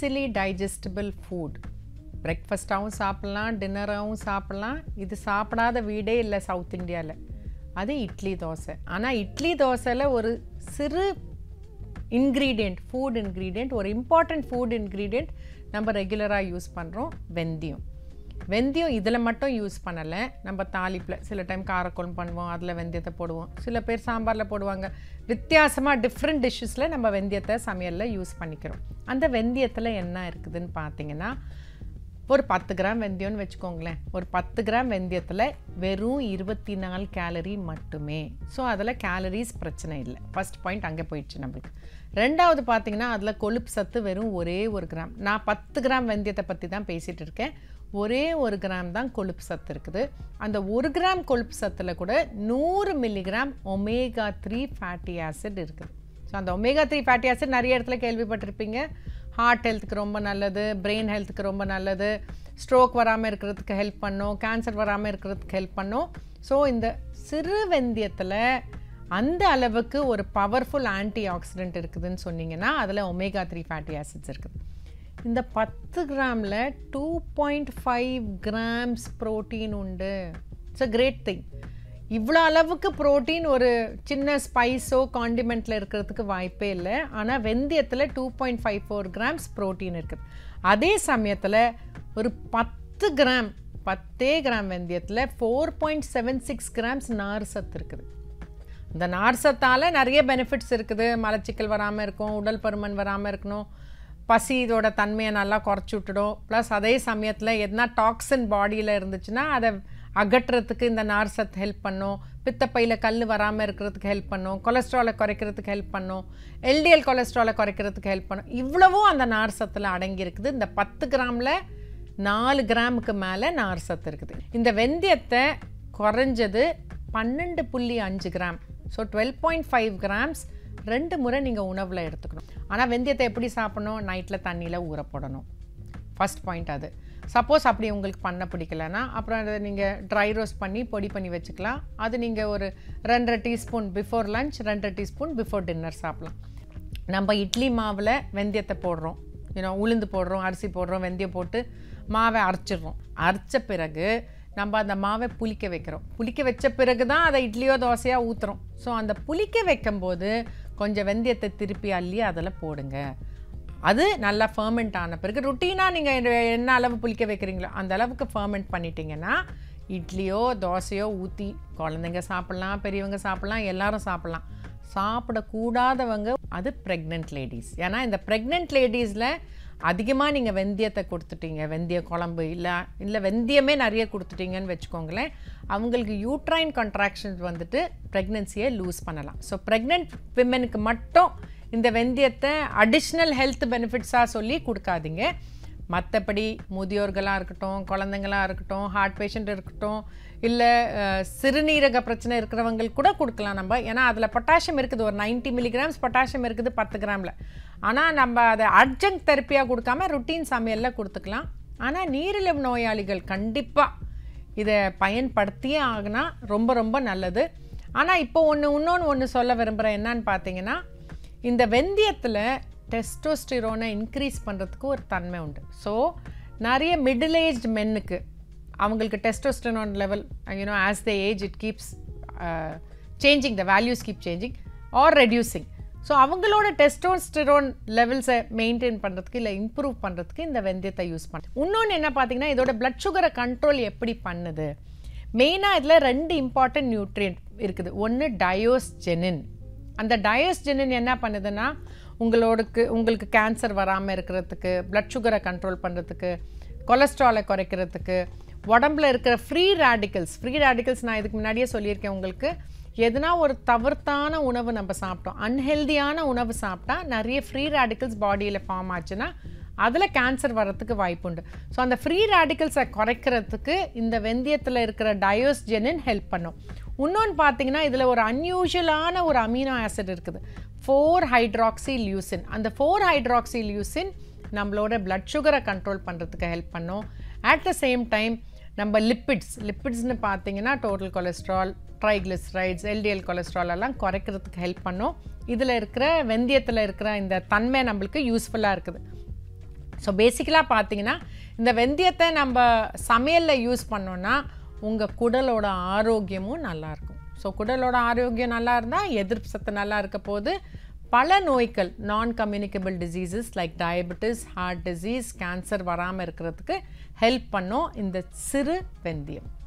easily digestible food பிரேக்ஃபாஸ்ட்டாகவும் சாப்பிட்லாம் டின்னராகவும் சாப்பிட்லாம் இது சாப்பிடாத வீடே இல்லை சவுத் இந்தியாவில் அது இட்லி தோசை ஆனால் இட்லி தோசையில் ஒரு சிறு இன்க்ரீடியண்ட் ஃபுட் இன்க்ரீடியண்ட் ஒரு இம்பார்ட்டண்ட் ஃபுட் இன்க்ரீடியண்ட் நம்ம ரெகுலராக யூஸ் பண்ணுறோம் வெந்தயம் வெந்தயம் இதில் மட்டும் யூஸ் பண்ணலை நம்ம தாளிப்பில் சில டைம் காரக்குழம்பு பண்ணுவோம் அதில் வெந்தயத்தை போடுவோம் சில பேர் சாம்பாரில் போடுவாங்க வித்தியாசமாக டிஃப்ரெண்ட் டிஷ்ஷஸில் நம்ம வெந்தயத்தை சமையலில் யூஸ் பண்ணிக்கிறோம் அந்த வெந்தயத்தில் என்ன இருக்குதுன்னு பார்த்தீங்கன்னா ஒரு பத்து கிராம் வெந்தயம்னு வச்சுக்கோங்களேன் ஒரு பத்து கிராம் வெந்தயத்தில் வெறும் இருபத்தி நாலு கேலரி மட்டுமே ஸோ அதில் கேலரிஸ் பிரச்சனை இல்லை ஃபர்ஸ்ட் பாயிண்ட் அங்கே போயிடுச்சு நம்மளுக்கு ரெண்டாவது பார்த்தீங்கன்னா அதில் கொழுப்பு சத்து வெறும் ஒரே ஒரு கிராம் நான் பத்து கிராம் வெந்தயத்தை பற்றி தான் பேசிகிட்டு இருக்கேன் ஒரே ஒரு கிராம் தான் கொழுப்பு சத்து இருக்குது அந்த ஒரு கிராம் கொழுப்பு சத்தில் கூட நூறு milligram omega three fatty acid இருக்குது ஸோ அந்த ஒமேகா த்ரீ ஃபேட்டி ஆசிட் நிறைய இடத்துல கேள்விப்பட்டிருப்பீங்க ஹார்ட் ஹெல்த்துக்கு ரொம்ப நல்லது பிரெயின் ஹெல்த்துக்கு ரொம்ப நல்லது ஸ்ட்ரோக் வராமல் இருக்கிறதுக்கு ஹெல்ப் பண்ணும் கேன்சர் வராமல் இருக்கிறதுக்கு ஹெல்ப் பண்ணும் ஸோ இந்த சிறு வெந்தயத்தில் அந்த அளவுக்கு ஒரு பவர்ஃபுல் ஆன்டி ஆக்சிடென்ட் இருக்குதுன்னு சொன்னீங்கன்னா அதில் ஒமேகா த்ரீ ஃபேட்டி ஆசிட்ஸ் இருக்குது இந்த பத்து கிராமில் two point five grams protein உண்டு இட்ஸ் அ கிரேட் திங் இவ்வளோ அளவுக்கு ப்ரோட்டீன் ஒரு சின்ன ஸ்பைஸோ காண்டிமெண்ட்டில் இருக்கிறதுக்கு வாய்ப்பே இல்லை ஆனால் வெந்தயத்தில் two point five four grams protein இருக்குது அதே சமயத்தில் ஒரு பத்து கிராம் பத்தே கிராம் வெந்தயத்தில் four point seven six grams நார் சத்து இருக்குது இந்த நார் சத்தால் நிறைய பெனிஃபிட்ஸ் இருக்குது மலச்சிக்கல் வராமல் இருக்கும் உடல் பருமன் வராமல் இருக்கணும் பசி இதோட தன்மையை நல்லா குறைச்சி விட்டுடும் ப்ளஸ் அதே சமயத்தில் எதனா டாக்ஸின் பாடியில் இருந்துச்சுன்னா அதை அகற்றுறதுக்கு இந்த நார் சத்து ஹெல்ப் பண்ணும் பித்தப்பையில் கல் வராமல் இருக்கிறதுக்கு ஹெல்ப் பண்ணும் கொலஸ்ட்ராலை குறைக்கிறதுக்கு ஹெல்ப் பண்ணும் எல்டிஎல் கொலஸ்ட்ராலை குறைக்கிறதுக்கு ஹெல்ப் பண்ணும் இவ்வளவும் அந்த நார் சத்தில் அடங்கி இருக்குது இந்த பத்து கிராமில் நாலு கிராமுக்கு மேலே நார் சத்து இருக்குது இந்த வெந்தயத்தை குறைஞ்சது பன்னெண்டு புள்ளி அஞ்சு gram so twelve point five grams ரெண்டு முறை நீங்கள் உணவில் எடுத்துக்கணும் ஆனால் வெந்தயத்தை எப்படி சாப்பிடணும் நைட்டில் தண்ணியில் ஊற போடணும் ஃபஸ்ட் பாயிண்ட் அது சப்போஸ் அப்படி உங்களுக்கு பண்ண பிடிக்கலன்னா அப்புறம் அதை நீங்கள் ட்ரை ரோஸ்ட் பண்ணி பொடி பண்ணி வச்சுக்கலாம் அது நீங்கள் ஒரு ரெண்டரை டீஸ்பூன் பிஃபோர் லஞ்ச் ரெண்டரை டீஸ்பூன் பிஃபோர் டின்னர் சாப்பிட்லாம் நம்ம இட்லி மாவில் வெந்தயத்தை போடுறோம் யூனோ உளுந்து போடுறோம் அரிசி போடுறோம் வெந்தயம் போட்டு மாவை அரைச்சிடுறோம் அரைச்ச பிறகு நம்ம அந்த மாவை புளிக்க வைக்கிறோம் புளிக்க வச்ச பிறகு தான் அதை இட்லியோ தோசையோ ஊற்றுறோம் ஸோ அந்த புளிக்க வைக்கும்போது கொஞ்சம் வெந்தயத்தை திருப்பி அள்ளி அதில் போடுங்க அது நல்லா ஃபர்மெண்ட் ஆன பிறகு ருட்டீனாக நீங்கள் என்ன அளவு புளிக்க வைக்கிறீங்களோ அந்த அளவுக்கு ஃபர்மெண்ட் பண்ணிட்டீங்கன்னா இட்லியோ தோசையோ ஊற்றி குழந்தைங்க சாப்பிட்லாம் பெரியவங்க சாப்பிட்லாம் எல்லாரும் சாப்பிட்லாம் சாப்பிடக்கூடாதவங்க அது ப்ரெக்னென்ட் லேடிஸ் ஏன்னா இந்த ப்ரெக்னென்ட் லேடிஸில் அதிகமாக நீங்கள் வெந்தயத்தை கொடுத்துட்டீங்க வெந்தய குழம்பு இல்லை இல்லை வெந்தயமே நிறைய கொடுத்துட்டீங்கன்னு வச்சுக்கோங்களேன் அவங்களுக்கு யூட்ரைன் கண்ட்ராக்ஷன்ஸ் வந்துட்டு ப்ரெக்னென்சியை லூஸ் பண்ணலாம் ஸோ ப்ரெக்னென்ட் விமெனுக்கு மட்டும் இந்த வெந்தயத்தை அடிஷ்னல் ஹெல்த் பெனிஃபிட்ஸாக சொல்லி கொடுக்காதீங்க மற்றபடி முதியோர்களாக இருக்கட்டும் குழந்தைங்களாக இருக்கட்டும் ஹார்ட் பேஷண்ட் இருக்கட்டும் இல்லை சிறுநீரக பிரச்சனை இருக்கிறவங்களுக்கு கூட கொடுக்கலாம் நம்ம ஏன்னா அதில் பொட்டாசியம் இருக்குது ஒரு 90 மில்லிகிராம்ஸ் பொட்டாசியம் இருக்குது பத்து கிராமில் ஆனால் நம்ம அதை அர்ஜென்ட் தெரப்பியாக கொடுக்காம ருட்டீன் சமையலில் கொடுத்துக்கலாம் ஆனால் நீரிழிவு நோயாளிகள் கண்டிப்பாக இதை பயன்படுத்தியே ஆகுனா ரொம்ப ரொம்ப நல்லது ஆனால் இப்போ ஒன்று இன்னொன்று ஒன்று சொல்ல விரும்புகிறேன் என்னன்னு பார்த்தீங்கன்னா இந்த வெந்தயத்தில் டெஸ்டோஸ்டிரோனை இன்க்ரீஸ் பண்ணுறதுக்கு ஒரு தன்மை உண்டு ஸோ நிறைய மிடில் ஏஜ்டு மென்னுக்கு அவங்களுக்கு testosterone level you know as the age it keeps changing the values keep changing or reducing so அவங்களோட டெஸ்டோஸ்டிரோன் லெவல்ஸை மெயின்டைன் பண்ணுறதுக்கு இல்லை இம்ப்ரூவ் பண்ணுறதுக்கு இந்த வெந்தயத்தை யூஸ் பண்ண இன்னொன்று என்ன பார்த்தீங்கன்னா இதோட பிளட் சுகரை கண்ட்ரோல் எப்படி பண்ணுது மெயினாக இதில் ரெண்டு இம்பார்ட்டன்ட் நியூட்ரியன்ட் இருக்குது ஒன்று டயோஸ்ஜெனின் அந்த டயோஸ்ஜெனின் என்ன பண்ணுதுன்னா உங்களோடக்கு உங்களுக்கு கேன்சர் வராமல் இருக்கிறதுக்கு பிளட் சுகரை கண்ட்ரோல் பண்ணுறதுக்கு கொலஸ்ட்ராலை குறைக்கிறதுக்கு உடம்புல இருக்கிற ஃப்ரீ ரேடிக்கல்ஸ் ஃப்ரீ ரேடிக்கல்ஸ் நான் இதுக்கு முன்னாடியே சொல்லியிருக்கேன் உங்களுக்கு எதுனா ஒரு தவிர்த்தான உணவு நம்ம சாப்பிட்டோம் அன்ஹெல்தியான உணவு சாப்பிட்டா நிறைய ஃப்ரீ ரேடிக்கல்ஸ் பாடியில் ஃபார்ம் ஆச்சுன்னா அதில் கேன்சர் வர்றதுக்கு வாய்ப்புண்டு ஸோ அந்த ஃப்ரீ ரேடிக்கல்ஸை குறைக்கிறதுக்கு இந்த வெந்தயத்தில் இருக்கிற டயோஸ்ஜெனின் ஹெல்ப் பண்ணும் இன்னொன்று பார்த்தீங்கன்னா இதில் ஒரு அன்யூஷுவலான ஒரு அமீனோ ஆசிட் இருக்குது ஃபோர் ஹைட்ராக்சி லியூசின் அந்த ஃபோர் ஹைட்ராக்சி லியூசின் நம்மளோட பிளட் சுகரை கண்ட்ரோல் பண்ணுறதுக்கு ஹெல்ப் பண்ணும் அட் த சேம் டைம் நம்ம லிப்பிட்ஸ் லிப்பிட்ஸ்னு பார்த்தீங்கன்னா total cholesterol triglycerides LDL cholesterol எல்லாம் குறைக்கிறதுக்கு ஹெல்ப் பண்ணும் இதில் இருக்கிற வெந்தயத்தில் இருக்கிற இந்த தன்மை நம்மளுக்கு யூஸ்ஃபுல்லாக இருக்குது ஸோ பேசிக்கலாக பார்த்தீங்கன்னா இந்த வெந்தயத்தை நம்ம சமையலில் யூஸ் பண்ணோன்னா உங்கள் குடலோட ஆரோக்கியமும் நல்லாயிருக்கும் ஸோ குடலோட ஆரோக்கியம் நல்லா இருந்தால் எதிர்ப்பு சத்து நல்லா இருக்க போது பல நோய்கள் non communicable diseases like diabetes heart disease cancer வராமல் இருக்கிறதுக்கு ஹெல்ப் பண்ணும் இந்த சிறு வெந்தயம்